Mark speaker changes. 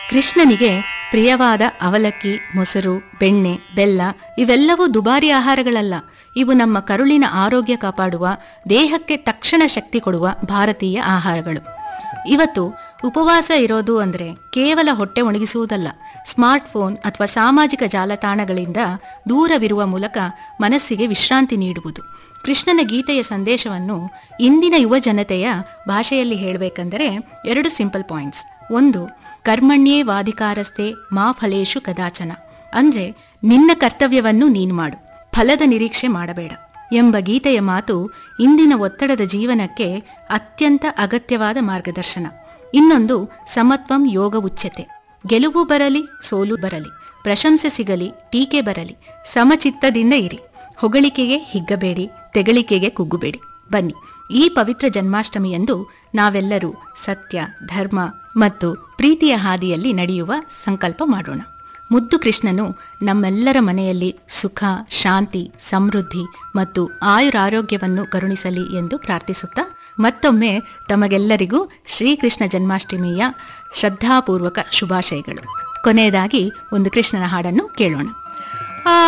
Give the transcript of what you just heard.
Speaker 1: ಕೃಷ್ಣನಿಗೆ ಪ್ರಿಯವಾದ ಅವಲಕ್ಕಿ ಮೊಸರು ಬೆಣ್ಣೆ ಬೆಲ್ಲ ಇವೆಲ್ಲವೂ ದುಬಾರಿ ಆಹಾರಗಳಲ್ಲ ಇವು ನಮ್ಮ ಕರುಳಿನ ಆರೋಗ್ಯ ಕಾಪಾಡುವ ದೇಹಕ್ಕೆ ತಕ್ಷಣ ಶಕ್ತಿ ಕೊಡುವ ಭಾರತೀಯ ಆಹಾರಗಳು ಇವತ್ತು ಉಪವಾಸ ಇರೋದು ಅಂದ್ರೆ ಕೇವಲ ಹೊಟ್ಟೆ ಒಣಗಿಸುವುದಲ್ಲ ಸ್ಮಾರ್ಟ್ಫೋನ್ ಅಥವಾ ಸಾಮಾಜಿಕ ಜಾಲತಾಣಗಳಿಂದ ದೂರವಿರುವ ಮೂಲಕ ಮನಸ್ಸಿಗೆ ವಿಶ್ರಾಂತಿ ನೀಡುವುದು ಕೃಷ್ಣನ ಗೀತೆಯ ಸಂದೇಶವನ್ನು ಇಂದಿನ ಯುವ ಜನತೆಯ ಭಾಷೆಯಲ್ಲಿ ಹೇಳಬೇಕೆಂದರೆ ಎರಡು ಸಿಂಪಲ್ ಪಾಯಿಂಟ್ಸ್ ಒಂದು ಕರ್ಮಣ್ಯೇ ವಾಧಿಕಾರಸ್ಥೆ ಮಾ ಫಲೇಶು ಕದಾಚನ ಅಂದ್ರೆ ನಿನ್ನ ಕರ್ತವ್ಯವನ್ನು ನೀನು ಮಾಡು ಫಲದ ನಿರೀಕ್ಷೆ ಮಾಡಬೇಡ ಎಂಬ ಗೀತೆಯ ಮಾತು ಇಂದಿನ ಒತ್ತಡದ ಜೀವನಕ್ಕೆ ಅತ್ಯಂತ ಅಗತ್ಯವಾದ ಮಾರ್ಗದರ್ಶನ ಇನ್ನೊಂದು ಸಮತ್ವಂ ಯೋಗ ಉಚ್ಯತೆ ಗೆಲುವು ಬರಲಿ ಸೋಲು ಬರಲಿ ಪ್ರಶಂಸೆ ಸಿಗಲಿ ಟೀಕೆ ಬರಲಿ ಸಮಚಿತ್ತದಿಂದ ಇರಿ ಹೊಗಳಿಕೆಗೆ ಹಿಗ್ಗಬೇಡಿ ತೆಗಳಿಕೆಗೆ ಕುಗ್ಗುಬೇಡಿ ಬನ್ನಿ ಈ ಪವಿತ್ರ ಜನ್ಮಾಷ್ಟಮಿಯಂದು ನಾವೆಲ್ಲರೂ ಸತ್ಯ ಧರ್ಮ ಮತ್ತು ಪ್ರೀತಿಯ ಹಾದಿಯಲ್ಲಿ ನಡೆಯುವ ಸಂಕಲ್ಪ ಮಾಡೋಣ ಮುದ್ದು ಕೃಷ್ಣನು ನಮ್ಮೆಲ್ಲರ ಮನೆಯಲ್ಲಿ ಸುಖ ಶಾಂತಿ ಸಮೃದ್ಧಿ ಮತ್ತು ಆಯುರಾರೋಗ್ಯವನ್ನು ಕರುಣಿಸಲಿ ಎಂದು ಪ್ರಾರ್ಥಿಸುತ್ತಾ ಮತ್ತೊಮ್ಮೆ ತಮಗೆಲ್ಲರಿಗೂ ಶ್ರೀಕೃಷ್ಣ ಜನ್ಮಾಷ್ಟಮಿಯ ಶ್ರದ್ಧಾಪೂರ್ವಕ ಶುಭಾಶಯಗಳು ಕೊನೆಯದಾಗಿ ಒಂದು ಕೃಷ್ಣನ ಹಾಡನ್ನು ಕೇಳೋಣ